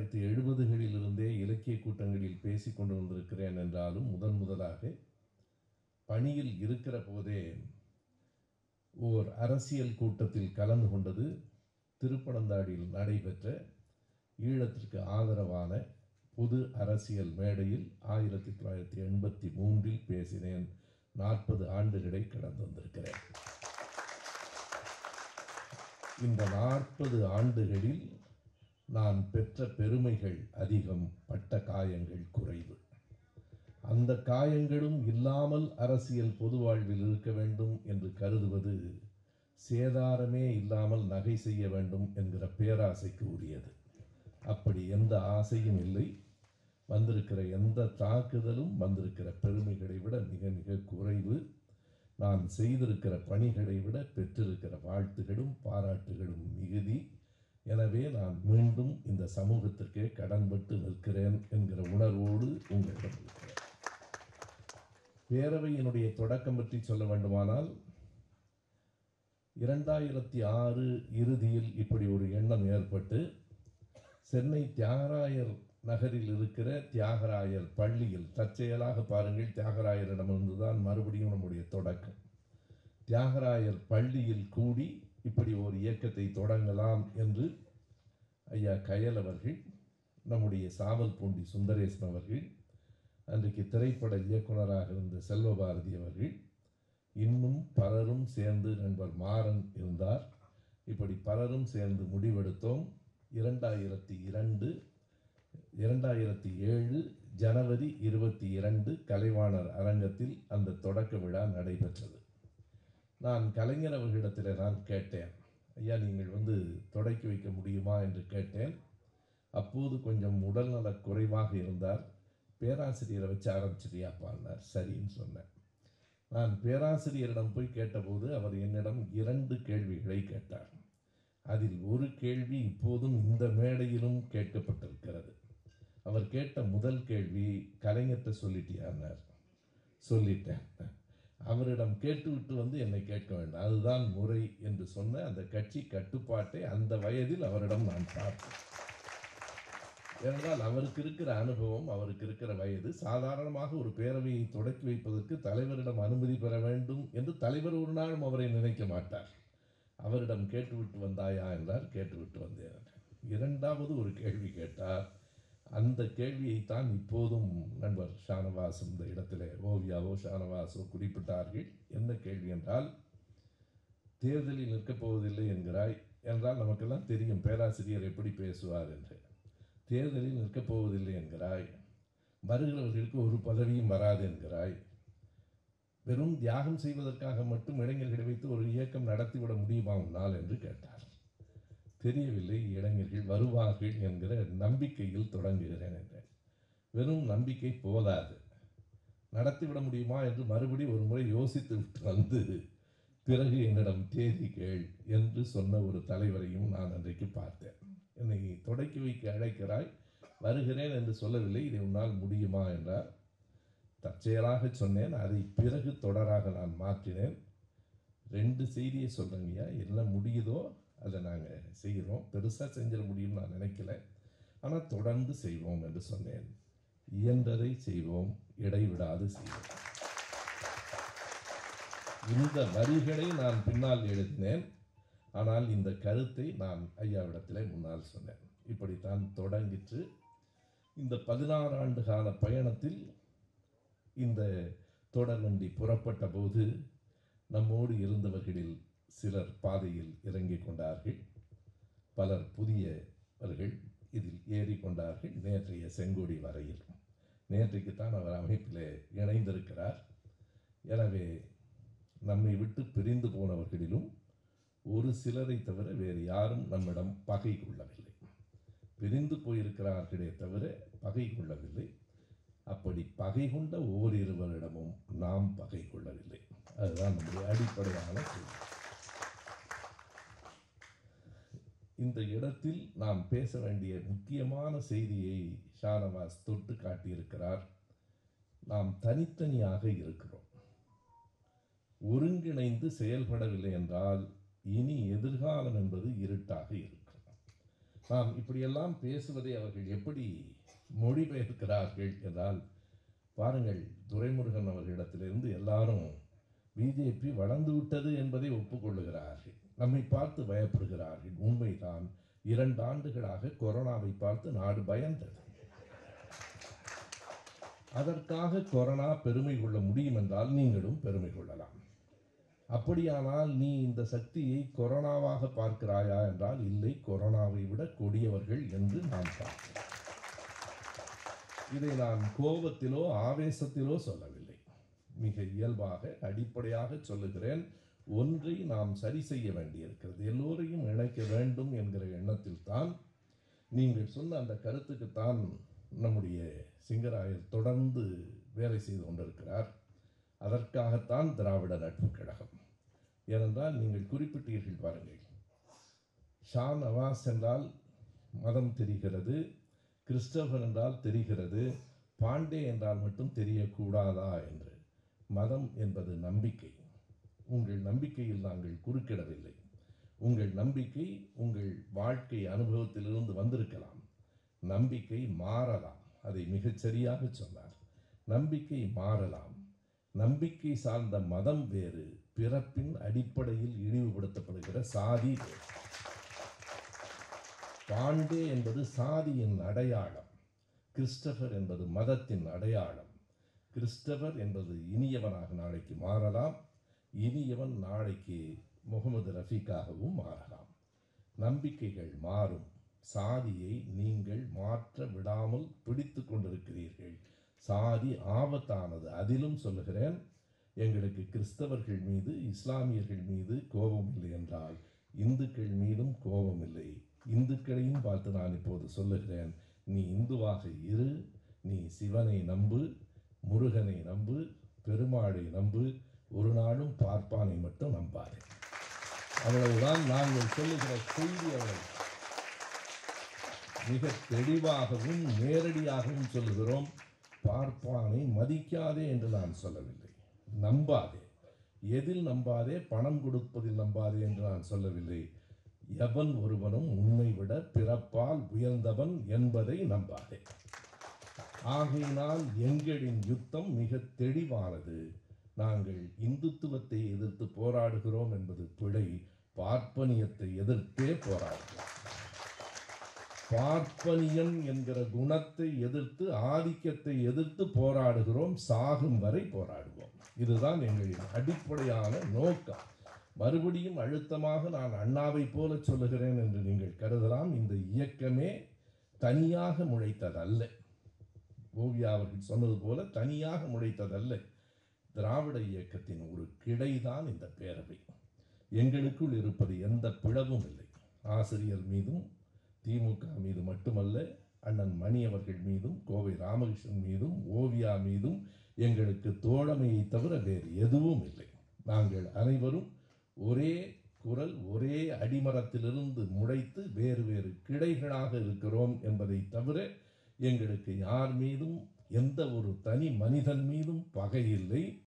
தொள்ளாயிரத்தி எழுபதுகளிலிருந்தே இலக்கிய கூட்டங்களில் பேசிக் கொண்டு வந்திருக்கிறேன் என்றாலும் முதன் முதலாக பணியில் இருக்கிற போதே ஓர் அரசியல் கூட்டத்தில் கலந்து கொண்டது திருப்பனந்தாடியில் நடைபெற்ற ஈழத்திற்கு ஆதரவான பொது அரசியல் மேடையில் ஆயிரத்தி தொள்ளாயிரத்தி எண்பத்தி மூன்றில் பேசினேன் நாற்பது ஆண்டுகளை கடந்து வந்திருக்கிறேன் இந்த நாற்பது ஆண்டுகளில் நான் பெற்ற பெருமைகள் அதிகம் பட்ட காயங்கள் குறைவு அந்த காயங்களும் இல்லாமல் அரசியல் பொது வாழ்வில் இருக்க வேண்டும் என்று கருதுவது சேதாரமே இல்லாமல் நகை செய்ய வேண்டும் என்கிற பேராசைக்கு உரியது அப்படி எந்த ஆசையும் இல்லை வந்திருக்கிற எந்த தாக்குதலும் வந்திருக்கிற பெருமைகளை விட மிக மிக குறைவு நான் செய்திருக்கிற பணிகளை விட பெற்றிருக்கிற வாழ்த்துகளும் பாராட்டுகளும் மிகுதி எனவே நான் மீண்டும் இந்த சமூகத்திற்கே கடன்பட்டு நிற்கிறேன் என்கிற உணர்வோடு உங்களிடம் இருக்கிறேன் பேரவையினுடைய தொடக்கம் பற்றி சொல்ல வேண்டுமானால் இரண்டாயிரத்தி ஆறு இறுதியில் இப்படி ஒரு எண்ணம் ஏற்பட்டு சென்னை தியாகராயர் நகரில் இருக்கிற தியாகராயர் பள்ளியில் தற்செயலாக பாருங்கள் தியாகராயரிடமிருந்து தான் மறுபடியும் நம்முடைய தொடக்கம் தியாகராயர் பள்ளியில் கூடி இப்படி ஒரு இயக்கத்தை தொடங்கலாம் என்று ஐயா கயல் அவர்கள் நம்முடைய சாவல் பூண்டி சுந்தரேசன் அவர்கள் அன்றைக்கு திரைப்பட இயக்குனராக இருந்த செல்வபாரதி அவர்கள் இன்னும் பலரும் சேர்ந்து நண்பர் மாறன் இருந்தார் இப்படி பலரும் சேர்ந்து முடிவெடுத்தோம் இரண்டாயிரத்தி இரண்டு இரண்டாயிரத்தி ஏழு ஜனவரி இருபத்தி இரண்டு கலைவாணர் அரங்கத்தில் அந்த தொடக்க விழா நடைபெற்றது நான் கலைஞர் அவர்களிடத்தில் நான் கேட்டேன் ஐயா நீங்கள் வந்து தொடக்கி வைக்க முடியுமா என்று கேட்டேன் அப்போது கொஞ்சம் உடல்நலக் குறைவாக இருந்தார் பேராசிரியரை வச்சு ஆரம்பிச்சிட்டியாப்பான்னார் சரின்னு சொன்னேன் நான் பேராசிரியரிடம் போய் கேட்டபோது அவர் என்னிடம் இரண்டு கேள்விகளை கேட்டார் அதில் ஒரு கேள்வி இப்போதும் இந்த மேடையிலும் கேட்கப்பட்டிருக்கிறது அவர் கேட்ட முதல் கேள்வி கலைஞர்கிட்ட சொல்லிட்டியான்னார் சொல்லிட்டேன் அவரிடம் கேட்டுவிட்டு வந்து என்னை கேட்க வேண்டாம் அதுதான் முறை என்று சொன்ன அந்த கட்சி கட்டுப்பாட்டை அந்த வயதில் அவரிடம் நான் பார்த்தேன் ஏனென்றால் அவருக்கு இருக்கிற அனுபவம் அவருக்கு இருக்கிற வயது சாதாரணமாக ஒரு பேரவையை தொடக்கி வைப்பதற்கு தலைவரிடம் அனுமதி பெற வேண்டும் என்று தலைவர் ஒரு நாளும் அவரை நினைக்க மாட்டார் அவரிடம் கேட்டுவிட்டு வந்தாயா என்றார் கேட்டுவிட்டு வந்தேன் இரண்டாவது ஒரு கேள்வி கேட்டார் அந்த கேள்வியைத்தான் இப்போதும் நண்பர் ஷானவாஸ் இந்த இடத்திலே ஓவியாவோ ஷானவாஸோ குறிப்பிட்டார்கள் என்ன கேள்வி என்றால் தேர்தலில் நிற்கப் போவதில்லை என்கிறாய் என்றால் நமக்கெல்லாம் தெரியும் பேராசிரியர் எப்படி பேசுவார் என்று தேர்தலில் நிற்கப் போவதில்லை என்கிறாய் வருகிறவர்களுக்கு ஒரு பதவியும் வராது என்கிறாய் வெறும் தியாகம் செய்வதற்காக மட்டும் இளைஞர்களை வைத்து ஒரு இயக்கம் நடத்திவிட முடியுமா உன்னால் என்று கேட்டார் தெரியவில்லை இளைஞர்கள் வருவார்கள் என்கிற நம்பிக்கையில் தொடங்குகிறேன் என்றேன் வெறும் நம்பிக்கை போதாது நடத்திவிட முடியுமா என்று மறுபடி ஒரு முறை யோசித்து விட்டு வந்து பிறகு என்னிடம் தேதி கேள் என்று சொன்ன ஒரு தலைவரையும் நான் அன்றைக்கு பார்த்தேன் என்னை தொடக்கி வைக்க அழைக்கிறாய் வருகிறேன் என்று சொல்லவில்லை இதை உன்னால் முடியுமா என்றார் தற்செயலாக சொன்னேன் அதை பிறகு தொடராக நான் மாற்றினேன் ரெண்டு செய்தியை சொல்கிறேங்கய்யா என்ன முடியுதோ அதை நாங்கள் செய்கிறோம் பெருசாக செஞ்சிட முடியும்னு நான் நினைக்கல ஆனால் தொடர்ந்து செய்வோம் என்று சொன்னேன் இயன்றதை செய்வோம் இடைவிடாது செய்வோம் இந்த வரிகளை நான் பின்னால் எழுதினேன் ஆனால் இந்த கருத்தை நான் ஐயாவிடத்திலே முன்னால் சொன்னேன் இப்படித்தான் தொடங்கிற்று இந்த பதினாறு ஆண்டு கால பயணத்தில் இந்த தொடர்வண்டி புறப்பட்ட போது நம்மோடு இருந்தவர்களில் சிலர் பாதையில் இறங்கிக் கொண்டார்கள் பலர் புதியவர்கள் இதில் ஏறிக்கொண்டார்கள் நேற்றைய செங்கோடி வரையில் நேற்றைக்குத்தான் அவர் அமைப்பிலே இணைந்திருக்கிறார் எனவே நம்மை விட்டு பிரிந்து போனவர்களிலும் ஒரு சிலரை தவிர வேறு யாரும் நம்மிடம் பகை கொள்ளவில்லை பிரிந்து போயிருக்கிறார்களே தவிர பகை கொள்ளவில்லை அப்படி பகை கொண்ட ஓரிருவரிடமும் நாம் பகை கொள்ளவில்லை அதுதான் நம்முடைய அடிப்படையான செய்தி இந்த இடத்தில் நாம் பேச வேண்டிய முக்கியமான செய்தியை ஷானவாஸ் தொட்டு காட்டியிருக்கிறார் நாம் தனித்தனியாக இருக்கிறோம் ஒருங்கிணைந்து செயல்படவில்லை என்றால் இனி எதிர்காலம் என்பது இருட்டாக இருக்கும் நாம் இப்படியெல்லாம் பேசுவதை அவர்கள் எப்படி மொழிபெயர்க்கிறார்கள் என்றால் பாருங்கள் துரைமுருகன் அவர்களிடத்திலிருந்து எல்லாரும் பிஜேபி வளர்ந்து விட்டது என்பதை ஒப்புக்கொள்ளுகிறார்கள் நம்மை பார்த்து பயப்படுகிறார்கள் உண்மைதான் இரண்டு ஆண்டுகளாக கொரோனாவை பார்த்து நாடு பயந்தது அதற்காக கொரோனா பெருமை கொள்ள முடியும் என்றால் நீங்களும் பெருமை கொள்ளலாம் அப்படியானால் நீ இந்த சக்தியை கொரோனாவாக பார்க்கிறாயா என்றால் இல்லை கொரோனாவை விட கொடியவர்கள் என்று நான் பார்க்கிறேன் இதை நான் கோபத்திலோ ஆவேசத்திலோ சொல்லவில்லை மிக இயல்பாக அடிப்படையாக சொல்லுகிறேன் ஒன்றை நாம் சரி செய்ய வேண்டியிருக்கிறது எல்லோரையும் இணைக்க வேண்டும் என்கிற எண்ணத்தில் தான் நீங்கள் சொன்ன அந்த கருத்துக்குத்தான் நம்முடைய சிங்கராயர் தொடர்ந்து வேலை செய்து கொண்டிருக்கிறார் அதற்காகத்தான் திராவிட நட்பு கழகம் ஏனென்றால் நீங்கள் குறிப்பிட்டீர்கள் பாருங்கள் ஷா நவாஸ் என்றால் மதம் தெரிகிறது கிறிஸ்டபர் என்றால் தெரிகிறது பாண்டே என்றால் மட்டும் தெரியக்கூடாதா என்று மதம் என்பது நம்பிக்கை உங்கள் நம்பிக்கையில் நாங்கள் குறுக்கிடவில்லை உங்கள் நம்பிக்கை உங்கள் வாழ்க்கை அனுபவத்திலிருந்து வந்திருக்கலாம் நம்பிக்கை மாறலாம் அதை மிகச் சரியாக சொன்னார் நம்பிக்கை மாறலாம் நம்பிக்கை சார்ந்த மதம் வேறு பிறப்பின் அடிப்படையில் இழிவுபடுத்தப்படுகிற சாதி வேறு பாண்டே என்பது சாதியின் அடையாளம் கிறிஸ்டபர் என்பது மதத்தின் அடையாளம் கிறிஸ்டபர் என்பது இனியவனாக நாளைக்கு மாறலாம் இனியவன் நாளைக்கு முகமது ரஃபீக்காகவும் மாறலாம் நம்பிக்கைகள் மாறும் சாதியை நீங்கள் மாற்ற விடாமல் பிடித்து கொண்டிருக்கிறீர்கள் சாதி ஆபத்தானது அதிலும் சொல்லுகிறேன் எங்களுக்கு கிறிஸ்தவர்கள் மீது இஸ்லாமியர்கள் மீது கோபம் இல்லை என்றால் இந்துக்கள் மீதும் கோபம் இல்லை இந்துக்களையும் பார்த்து நான் இப்போது சொல்லுகிறேன் நீ இந்துவாக இரு நீ சிவனை நம்பு முருகனை நம்பு பெருமாளை நம்பு ஒரு நாளும் பார்ப்பானை மட்டும் நம்பாதே அவ்வளவுதான் நாங்கள் சொல்லுகிற செய்தி அவ்வளவு மிக தெளிவாகவும் நேரடியாகவும் சொல்லுகிறோம் பார்ப்பானை மதிக்காதே என்று நான் சொல்லவில்லை நம்பாதே எதில் நம்பாதே பணம் கொடுப்பதில் நம்பாதே என்று நான் சொல்லவில்லை எவன் ஒருவனும் உண்மை விட பிறப்பால் உயர்ந்தவன் என்பதை நம்பாதே ஆகையினால் எங்களின் யுத்தம் மிக தெளிவானது நாங்கள் இந்துத்துவத்தை எதிர்த்து போராடுகிறோம் என்பது பிழை பார்ப்பனியத்தை எதிர்த்தே போராடுகிறோம் பார்ப்பனியன் என்கிற குணத்தை எதிர்த்து ஆதிக்கத்தை எதிர்த்து போராடுகிறோம் சாகும் வரை போராடுவோம் இதுதான் எங்களின் அடிப்படையான நோக்கம் மறுபடியும் அழுத்தமாக நான் அண்ணாவை போல சொல்லுகிறேன் என்று நீங்கள் கருதலாம் இந்த இயக்கமே தனியாக முளைத்ததல்ல ஓவியா அவர்கள் சொன்னது போல தனியாக முளைத்ததல்ல திராவிட இயக்கத்தின் ஒரு கிளைதான் இந்த பேரவை எங்களுக்குள் இருப்பது எந்த பிளவும் இல்லை ஆசிரியர் மீதும் திமுக மீது மட்டுமல்ல அண்ணன் மணி அவர்கள் மீதும் கோவை ராமகிருஷ்ணன் மீதும் ஓவியா மீதும் எங்களுக்கு தோழமையை தவிர வேறு எதுவும் இல்லை நாங்கள் அனைவரும் ஒரே குரல் ஒரே அடிமரத்திலிருந்து முளைத்து வேறு வேறு கிளைகளாக இருக்கிறோம் என்பதை தவிர எங்களுக்கு யார் மீதும் எந்த ஒரு தனி மனிதன் மீதும் பகை இல்லை